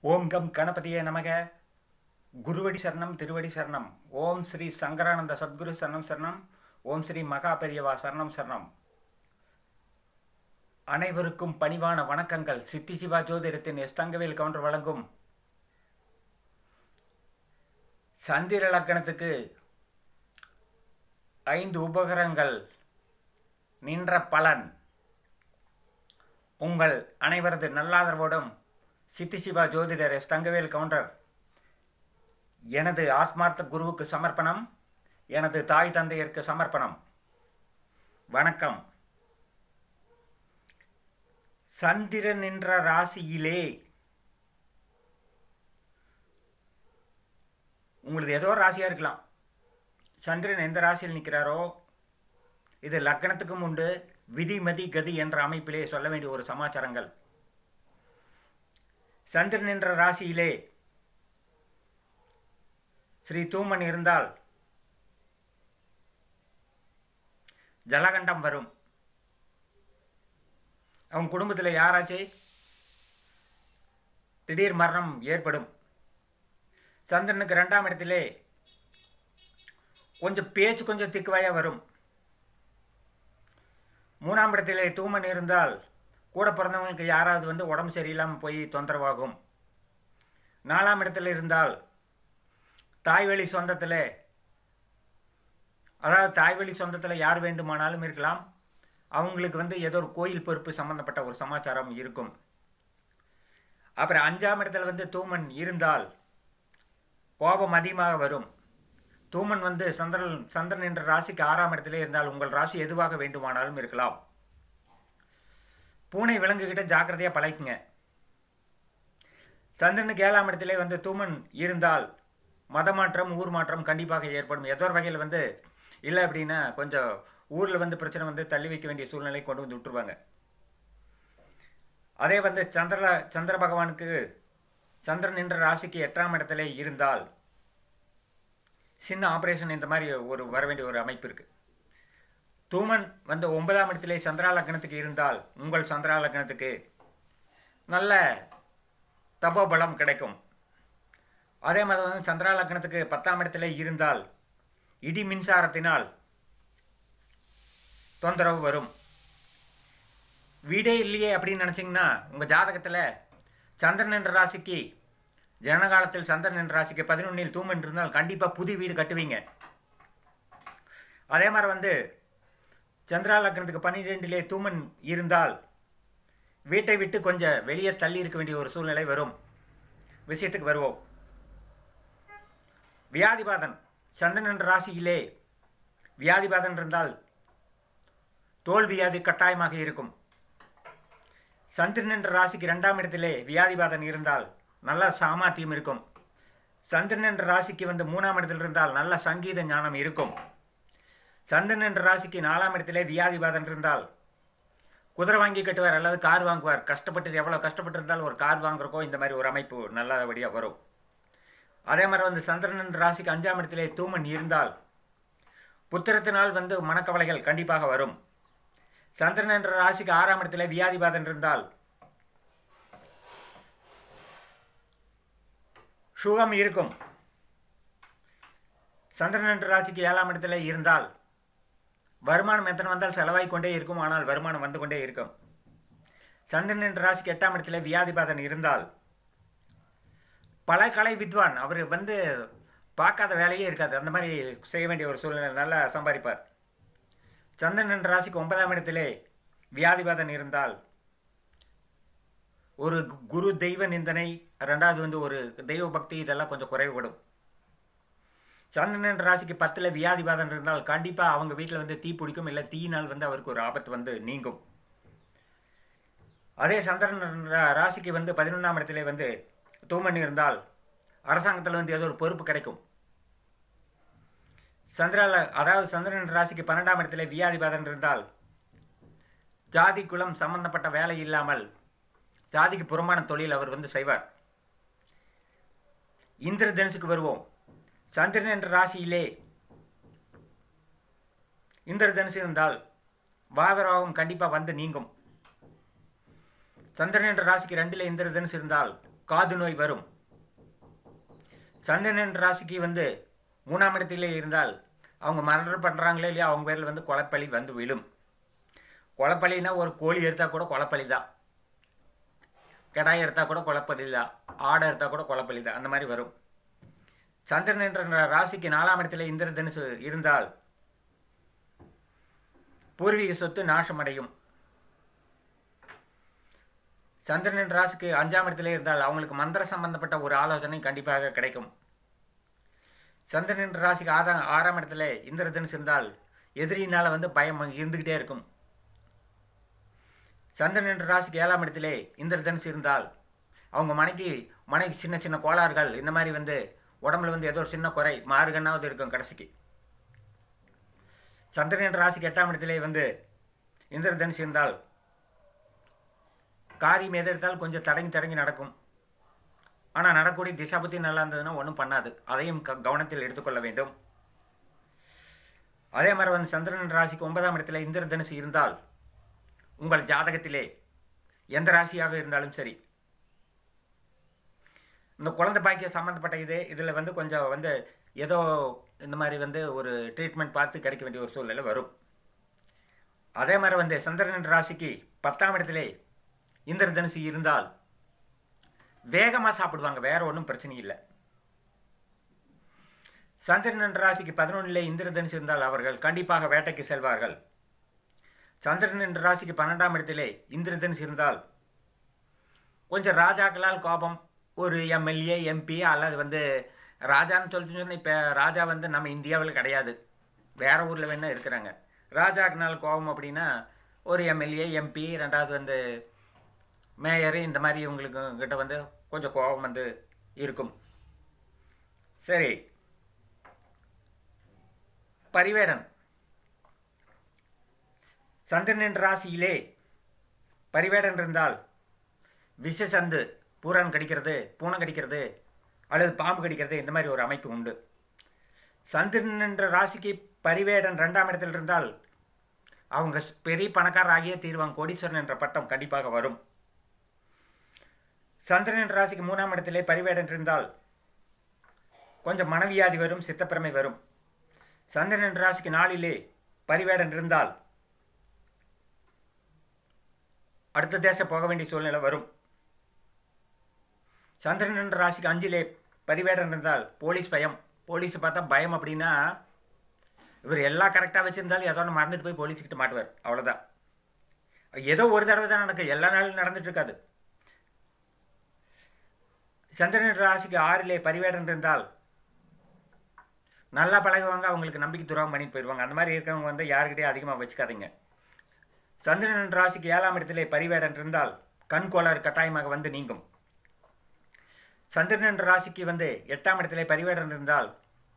ஓம் come கணபதியே நமக குருவடி சரணம் திருவடி சரணம் ஓம் ஸ்ரீ சங்கரானந்த சத்குரு சரணம் சரணம் ஓம் ஸ்ரீ மகா பெரியவா சரணம் சரணம் அனைவருக்கும் பணிவான வணக்கங்கள் சித்தி சிவா ஜோதிடத்தின் எஸ் தங்கவேல் கவுண்டர் வழங்கும் சந்திர லக்கணத்துக்கு ஐந்து உபகரங்கள் நின்ற பலன் உங்கள் அனைவரது நல்லாதரவோடும் சித்தி சிவா ஜோதிடர் எஸ் தங்கவேல் கவுண்டர் எனது ஆத்மார்த்த குருவுக்கு சமர்ப்பணம் எனது தாய் தந்தையருக்கு சமர்ப்பணம் வணக்கம் சந்திரன் என்ற ராசியிலே உங்களுக்கு ஏதோ ஒரு ராசியாக இருக்கலாம் சந்திரன் எந்த ராசியில் நிற்கிறாரோ இது லக்கணத்துக்கும் உண்டு விதிமதி கதி என்ற அமைப்பிலே சொல்ல வேண்டிய ஒரு சமாச்சாரங்கள் சந்திரன் என்ற ராசியிலே ஸ்ரீ தூமன் இருந்தால் ஜலகண்டம் வரும் அவன் குடும்பத்தில் யாராச்சு திடீர் மரணம் ஏற்படும் சந்திரனுக்கு ரெண்டாம் இடத்திலே கொஞ்சம் பேச்சு கொஞ்சம் திக்குவாயா வரும் மூணாம் இடத்திலே தூமன் இருந்தால் கூட பிறந்தவங்களுக்கு யாராவது வந்து உடம்பு சரியில்லாமல் போய் தொந்தரவாகும் நாலாம் இடத்துல இருந்தால் தாய்வழி சொந்தத்தில் அதாவது தாய்வழி சொந்தத்தில் யார் வேண்டுமானாலும் இருக்கலாம் அவங்களுக்கு வந்து ஏதோ ஒரு கோயில் பொறுப்பு சம்பந்தப்பட்ட ஒரு சமாச்சாரம் இருக்கும் அப்புறம் அஞ்சாம் இடத்துல வந்து தூமன் இருந்தால் கோபம் அதிகமாக வரும் தூமன் வந்து சந்திரன் சந்திரன் என்ற ராசிக்கு ஆறாம் இடத்திலே இருந்தால் உங்கள் ராசி எதுவாக வேண்டுமானாலும் இருக்கலாம் பூனை விலங்குகிட்ட ஜாக்கிரதையாக பழகுங்க சந்திரனுக்கு ஏழாம் இடத்திலே வந்து தூமன் இருந்தால் மத மாற்றம் ஊர் மாற்றம் கண்டிப்பாக ஏற்படும் ஏதோ ஒரு வகையில் வந்து இல்லை அப்படின்னா கொஞ்சம் ஊரில் வந்து பிரச்சனை வந்து தள்ளி வைக்க வேண்டிய சூழ்நிலை கொண்டு வந்து விட்டுருவாங்க அதே வந்து சந்திர சந்திர பகவானுக்கு சந்திரன் என்ற ராசிக்கு எட்டாம் இடத்துல இருந்தால் சின்ன ஆப்ரேஷன் இந்த மாதிரி ஒரு வர வேண்டிய ஒரு அமைப்பு இருக்கு தூமன் வந்து ஒன்பதாம் இடத்திலே சந்திரா லக்னத்துக்கு இருந்தால் உங்கள் சந்திரா லக்னத்துக்கு நல்ல தபோபலம் கிடைக்கும் அதே மாதிரி வந்து சந்திரா லக்னத்துக்கு பத்தாம் இடத்துல இருந்தால் இடி மின்சாரத்தினால் தொந்தரவு வரும் வீடே இல்லையே அப்படின்னு நினச்சிங்கன்னா உங்கள் ஜாதகத்தில் சந்திரன் என்ற ராசிக்கு ஜனகாலத்தில் சந்திரன் என்ற ராசிக்கு பதினொன்னில் தூமன் இருந்தால் கண்டிப்பாக புது வீடு கட்டுவீங்க அதே மாதிரி வந்து சந்திரா லக்னத்துக்கு பன்னிரெண்டிலே தூமன் இருந்தால் வீட்டை விட்டு கொஞ்சம் வெளியே தள்ளி இருக்க வேண்டிய ஒரு சூழ்நிலை வரும் விஷயத்துக்கு வருவோம் வியாதிபாதன் சந்திரன் என்ற ராசியிலே வியாதிபாதன் இருந்தால் தோல் வியாதி கட்டாயமாக இருக்கும் சந்திரன் என்ற ராசிக்கு இரண்டாம் இடத்திலே வியாதிபாதன் இருந்தால் நல்ல சாமர்த்தியம் இருக்கும் சந்திரன் என்ற ராசிக்கு வந்து மூணாம் இடத்தில் இருந்தால் நல்ல சங்கீத ஞானம் இருக்கும் சந்திரன் என்ற ராசிக்கு நாலாம் இடத்திலே வியாதிபாதன் இருந்தால் குதிரை வாங்கி கட்டுவார் அல்லது கார் வாங்குவார் கஷ்டப்பட்டு எவ்வளோ கஷ்டப்பட்டு இருந்தாலும் ஒரு கார் வாங்குறக்கோ இந்த மாதிரி ஒரு அமைப்பு நல்லபடியாக வரும் அதே மாதிரி வந்து சந்திரன் என்ற ராசிக்கு அஞ்சாம் இடத்திலே தூமன் இருந்தால் புத்திரத்தினால் வந்து மனக்கவலைகள் கண்டிப்பாக வரும் சந்திரன் என்ற ராசிக்கு ஆறாம் இடத்துல வியாதிபாதன் இருந்தால் சுகம் இருக்கும் சந்திரன் என்ற ராசிக்கு ஏழாம் இடத்துல இருந்தால் வருமானம் எத்தனை வந்தால் செலவாய் கொண்டே இருக்கும் ஆனால் வருமானம் வந்து கொண்டே இருக்கும் சந்திரன் என்ற ராசிக்கு எட்டாம் இடத்துல வியாதிபாதன் இருந்தால் பல கலை வித்வான் அவர் வந்து பார்க்காத வேலையே இருக்காது அந்த மாதிரி செய்ய வேண்டிய ஒரு சூழ்நிலை நல்லா சம்பாதிப்பார் சந்திரன் என்ற ராசிக்கு ஒன்பதாம் இடத்திலே வியாதிபாதன் இருந்தால் ஒரு குரு தெய்வ நிந்தனை ரெண்டாவது வந்து ஒரு தெய்வ பக்தி இதெல்லாம் கொஞ்சம் குறைவுபடும் சந்திரன் என்ற ராசிக்கு பத்தில் வியாதிபாதன் இருந்தால் கண்டிப்பாக அவங்க வீட்டில் வந்து தீ பிடிக்கும் இல்லை தீயினால் வந்து அவருக்கு ஒரு ஆபத்து வந்து நீங்கும் அதே சந்திரன் ராசிக்கு வந்து பதினொன்றாம் இடத்திலே வந்து தூமன் இருந்தால் அரசாங்கத்தில் வந்து ஏதோ ஒரு பொறுப்பு கிடைக்கும் சந்திரால அதாவது சந்திரன் ராசிக்கு பன்னெண்டாம் இடத்துல வியாதிபாதன் இருந்தால் ஜாதி குலம் சம்பந்தப்பட்ட வேலை இல்லாமல் ஜாதிக்கு புறமான தொழில் அவர் வந்து செய்வார் இந்திர தனுசுக்கு வருவோம் சந்திரன் என்ற ராசியிலே இந்திர தனுசு இருந்தால் வாதரோகம் கண்டிப்பாக வந்து நீங்கும் சந்திரன் என்ற ராசிக்கு ரெண்டில் இந்திர தனுசு இருந்தால் காது நோய் வரும் சந்திரன் ராசிக்கு வந்து மூணாம் இடத்திலே இருந்தால் அவங்க மரணம் பண்ணுறாங்களே இல்லையா அவங்க பேரில் வந்து கொலைப்பழி வந்து விழும் கொலைப்பழினா ஒரு கோழி எடுத்தால் கூட கொலைப்பழி தான் கிடாய் எடுத்தால் கூட கொலைப்பழி தான் ஆடை எடுத்தால் கூட கொலைப்பழி தான் அந்த மாதிரி வரும் சந்திரன் என்ற ராசிக்கு நாலாம் இடத்துல இந்திர தனுசு இருந்தால் பூர்வீக சொத்து நாசமடையும் சந்திரன் ராசிக்கு அஞ்சாம் இடத்துல இருந்தால் அவங்களுக்கு மந்திர சம்பந்தப்பட்ட ஒரு ஆலோசனை கண்டிப்பாக கிடைக்கும் சந்திரன் ராசிக்கு ஆதா ஆறாம் இடத்துல இந்திர தனுசு இருந்தால் எதிரினால வந்து பயம் இருந்துகிட்டே இருக்கும் சந்திரன் என்ற ராசிக்கு ஏழாம் இடத்திலே இந்திர தனுசு இருந்தால் அவங்க மனைக்கு மனைக்கு சின்ன சின்ன கோளாறுகள் இந்த மாதிரி வந்து உடம்புல வந்து ஏதோ ஒரு சின்ன குறை மாறுகன்னாவது இருக்கும் கடைசிக்கு சந்திரன் என்ற ராசிக்கு எட்டாம் இடத்திலே வந்து இந்திர தனுசு இருந்தால் காரியம் எதிர்த்தால் கொஞ்சம் தடங்கி தடங்கி நடக்கும் ஆனால் நடக்கக்கூடிய திசா பற்றி நல்லா இருந்ததுன்னா ஒன்றும் பண்ணாது அதையும் க கவனத்தில் எடுத்துக்கொள்ள வேண்டும் அதே மாதிரி வந்து சந்திரன் ராசிக்கு ஒன்பதாம் இடத்துல இந்திர தனுசு இருந்தால் உங்கள் ஜாதகத்திலே எந்த ராசியாக இருந்தாலும் சரி இந்த குழந்தை பாக்கிய சம்மந்தப்பட்ட இது இதில் வந்து கொஞ்சம் வந்து ஏதோ இந்த மாதிரி வந்து ஒரு ட்ரீட்மெண்ட் பார்த்து கிடைக்க வேண்டிய ஒரு சூழ்நிலை வரும் அதே மாதிரி வந்து சந்திரன் ராசிக்கு பத்தாம் இடத்திலே இந்திர தனுசு இருந்தால் வேகமாக சாப்பிடுவாங்க வேற ஒன்றும் பிரச்சனை இல்லை சந்திரன் ராசிக்கு பதினொன்றிலே இந்திர தனுசு இருந்தால் அவர்கள் கண்டிப்பாக வேட்டைக்கு செல்வார்கள் சந்திரன் என்ற ராசிக்கு பன்னெண்டாம் இடத்திலே இந்திர தனுசு இருந்தால் கொஞ்சம் ராஜாக்களால் கோபம் ஒரு எம்எல்ஏ எம்பி அல்லது வந்து ராஜான்னு சொல்லிட்டு சொன்னால் இப்போ ராஜா வந்து நம்ம இந்தியாவில் கிடையாது வேற ஊரில் வேணா இருக்கிறாங்க ராஜாக்குனால கோபம் அப்படின்னா ஒரு எம்எல்ஏ எம்பி ரெண்டாவது வந்து மேயரு இந்த மாதிரி இவங்களுக்கு கிட்ட வந்து கொஞ்சம் கோபம் வந்து இருக்கும் சரி பரிவேடன் சந்திரனின் ராசியிலே பரிவேடன் இருந்தால் விஷசந்து பூரான் கடிக்கிறது பூனை கடிக்கிறது அல்லது பாம்பு கடிக்கிறது இந்த மாதிரி ஒரு அமைப்பு உண்டு சந்திரன் என்ற ராசிக்கு பரிவேடன் ரெண்டாம் இடத்தில் இருந்தால் அவங்க பெரிய பணக்காரராகியே தீர்வாங்க கோடீஸ்வரன் என்ற பட்டம் கண்டிப்பாக வரும் சந்திரன் ராசிக்கு மூணாம் இடத்திலே பரிவேடன் இருந்தால் கொஞ்சம் மனவியாதி வரும் சித்தப்பிரமை வரும் சந்திரன் ராசிக்கு நாளிலே பரிவேடன் இருந்தால் அடுத்த தேசம் போக வேண்டிய சூழ்நிலை வரும் சந்திரன் என்ற ராசிக்கு அஞ்சிலே பரிவேடன் இருந்தால் போலீஸ் பயம் போலீஸ் பார்த்தா பயம் அப்படின்னா இவர் எல்லாம் கரெக்டாக வச்சிருந்தாலும் ஏதோ ஒன்று மறந்துட்டு போய் போலீஸ்கிட்ட மாட்டுவார் அவ்வளோதான் ஏதோ ஒரு தடவை தான் நடக்கும் எல்லா நாளும் நடந்துட்டு இருக்காது சந்திரன் ராசிக்கு ஆறிலே பரிவேடன் இருந்தால் நல்லா பழகுவாங்க அவங்களுக்கு நம்பிக்கை துரோகம் பண்ணிட்டு போயிடுவாங்க அந்த மாதிரி இருக்கிறவங்க வந்து யாருக்கிட்டே அதிகமாக வச்சுக்காதீங்க சந்திரன் ராசிக்கு ஏழாம் இடத்திலே பரிவேடன் இருந்தால் கண் கோளாறு கட்டாயமாக வந்து நீங்கும் சந்திரன் ராசிக்கு வந்து எட்டாம் இடத்திலே பரிவேடன் இருந்தால்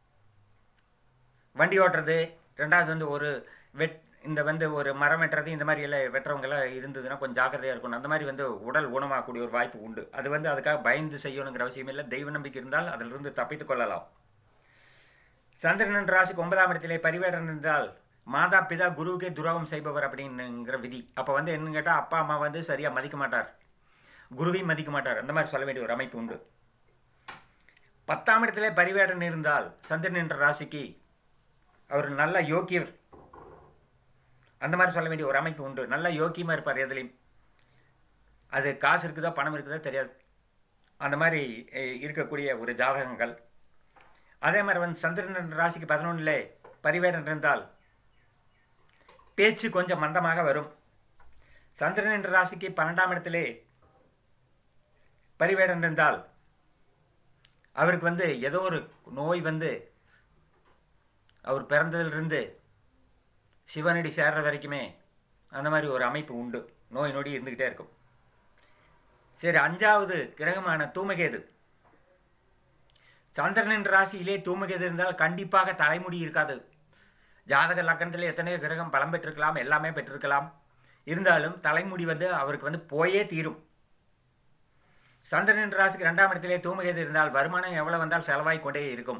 வண்டி ஓட்டுறது ரெண்டாவது வந்து ஒரு வெட் இந்த வந்து ஒரு மரம் வெட்டுறது இந்த மாதிரி எல்லாம் வெட்டுறவங்க எல்லாம் இருந்ததுன்னா கொஞ்சம் ஜாக்கிரதையாக இருக்கணும் அந்த மாதிரி வந்து உடல் ஊனமாகக்கூடிய ஒரு வாய்ப்பு உண்டு அது வந்து அதுக்காக பயந்து செய்யணுங்கிற அவசியம் இல்லை தெய்வ நம்பிக்கை இருந்தால் அதிலிருந்து தப்பித்துக் கொள்ளலாம் சந்திரன் ராசிக்கு ஒன்பதாம் இடத்திலே பரிவேடன் இருந்தால் மாதா பிதா குருவுக்கே துரோகம் செய்பவர் அப்படிங்கிற விதி அப்போ வந்து என்னன்னு கேட்டால் அப்பா அம்மா வந்து சரியாக மதிக்க மாட்டார் குருவையும் மதிக்க மாட்டார் அந்த மாதிரி சொல்ல வேண்டிய ஒரு அமைப்பு உண்டு பத்தாம் இடத்திலே பரிவேடன் இருந்தால் சந்திரன் என்ற ராசிக்கு அவர் நல்ல யோக்கியர் அந்த மாதிரி சொல்ல வேண்டிய ஒரு அமைப்பு உண்டு நல்ல யோக்கியமாக இருப்பார் எதுலையும் அது காசு இருக்குதோ பணம் இருக்குதோ தெரியாது அந்த மாதிரி இருக்கக்கூடிய ஒரு ஜாதகங்கள் அதே மாதிரி வந்து சந்திரன் ராசிக்கு பதினொன்றில் பரிவேடன் இருந்தால் பேச்சு கொஞ்சம் மந்தமாக வரும் சந்திரன் என்ற ராசிக்கு பன்னெண்டாம் இடத்திலே பரிவேடன் இருந்தால் அவருக்கு வந்து ஏதோ ஒரு நோய் வந்து அவர் பிறந்ததிலிருந்து சிவனடி சேர்ற வரைக்குமே அந்த மாதிரி ஒரு அமைப்பு உண்டு நோய் நொடி இருந்துக்கிட்டே இருக்கும் சரி அஞ்சாவது கிரகமான தூமகேது சந்திரனின் ராசியிலே தூமகேது இருந்தால் கண்டிப்பாக தலைமுடி இருக்காது ஜாதக லக்கணத்தில் எத்தனையோ கிரகம் பலம் பெற்றிருக்கலாம் எல்லாமே பெற்றிருக்கலாம் இருந்தாலும் தலைமுடி வந்து அவருக்கு வந்து போயே தீரும் சந்திரனின் ராசிக்கு ரெண்டாம் இடத்திலே தூமகேது இருந்தால் வருமானம் எவ்வளவு வந்தால் செலவாய் கொண்டே இருக்கும்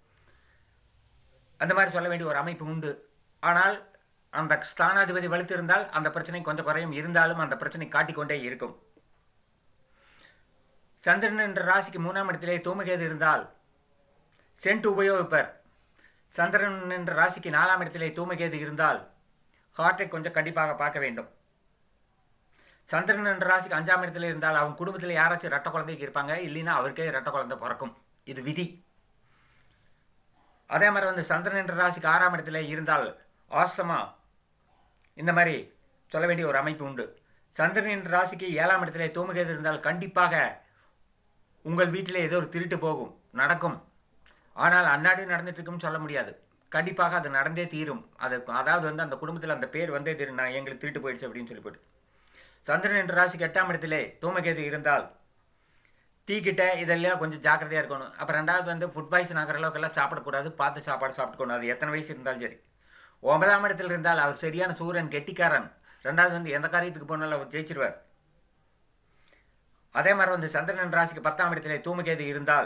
அந்த மாதிரி சொல்ல வேண்டிய ஒரு அமைப்பு உண்டு ஆனால் அந்த ஸ்தானாதிபதி வலுத்திருந்தால் அந்த பிரச்சனை கொஞ்சம் குறையும் இருந்தாலும் அந்த பிரச்சனை காட்டிக்கொண்டே இருக்கும் சந்திரன் என்ற ராசிக்கு மூணாம் இடத்திலே தூமகேது இருந்தால் சென்ட் உபயோகிப்பர் சந்திரன் என்ற ராசிக்கு நாலாம் இடத்திலே தூமகேது இருந்தால் ஹார்ட்டை கொஞ்சம் கண்டிப்பாக பார்க்க வேண்டும் சந்திரன் என்ற ராசிக்கு அஞ்சாம் இடத்துல இருந்தால் அவங்க குடும்பத்தில் யாராச்சும் ரெட்ட குழந்தைக்கு இருப்பாங்க இல்லைன்னா அவருக்கே ரெட்ட குழந்தை பிறக்கும் இது விதி அதே மாதிரி வந்து சந்திரன் என்ற ராசிக்கு ஆறாம் இடத்துல இருந்தால் ஆஸ்தமா இந்த மாதிரி சொல்ல வேண்டிய ஒரு அமைப்பு உண்டு சந்திரன் என்ற ராசிக்கு ஏழாம் இடத்துல தூமகேது இருந்தால் கண்டிப்பாக உங்கள் வீட்டில் ஏதோ ஒரு திருட்டு போகும் நடக்கும் ஆனால் அன்னாடி நடந்துட்டு இருக்குன்னு சொல்ல முடியாது கண்டிப்பாக அது நடந்தே தீரும் அது அதாவது வந்து அந்த குடும்பத்தில் அந்த பேர் வந்தே தீரும் நான் எங்களுக்கு திருட்டு போயிடுச்சு அப்படின்னு சொல்லி போட்டு சந்திரன் என்ற ராசிக்கு எட்டாம் இடத்திலே தூமகேது இருந்தால் தீக்கிட்ட இதெல்லாம் கொஞ்சம் ஜாக்கிரதையாக இருக்கணும் அப்போ ரெண்டாவது வந்து ஃபுட் பாய்சன் ஆகிற அளவுக்கெல்லாம் சாப்பிடக்கூடாது பார்த்து சாப்பாடு சாப்பிட்டுக்கணும் அது எத்தனை வயசு இருந்தாலும் சரி ஒன்பதாம் இடத்தில் இருந்தால் அவர் சரியான சூரன் கெட்டிக்காரன் ரெண்டாவது வந்து எந்த காரியத்துக்கு போனாலும் அவர் ஜெயிச்சிருவார் அதே மாதிரி வந்து சந்திரன் ராசிக்கு பத்தாம் இடத்துல தூமகேது இருந்தால்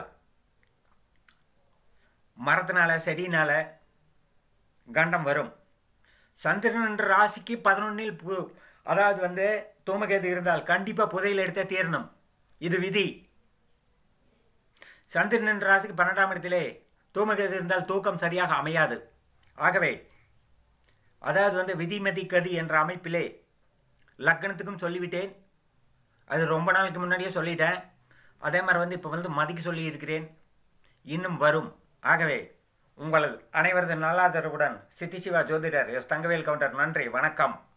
மரத்தினால செடியினால கண்டம் வரும் சந்திரன் என்ற ராசிக்கு பதினொன்னில் பு அதாவது வந்து தூமகேது இருந்தால் கண்டிப்பாக புதையில் எடுத்தே தீரணும் இது விதி சந்திரன் என்ற ராசிக்கு பன்னெண்டாம் இடத்திலே தூமகேது இருந்தால் தூக்கம் சரியாக அமையாது ஆகவே அதாவது வந்து விதிமதி கதி என்ற அமைப்பிலே லக்கணத்துக்கும் சொல்லிவிட்டேன் அது ரொம்ப நாளுக்கு முன்னாடியே சொல்லிட்டேன் அதே மாதிரி வந்து இப்போ வந்து மதிக்கு சொல்லி இருக்கிறேன் இன்னும் வரும் ஆகவே உங்கள் அனைவரது நல்லாதரவுடன் சித்தி சிவா ஜோதிடர் எஸ் தங்கவேல் கவுண்டர் நன்றி வணக்கம்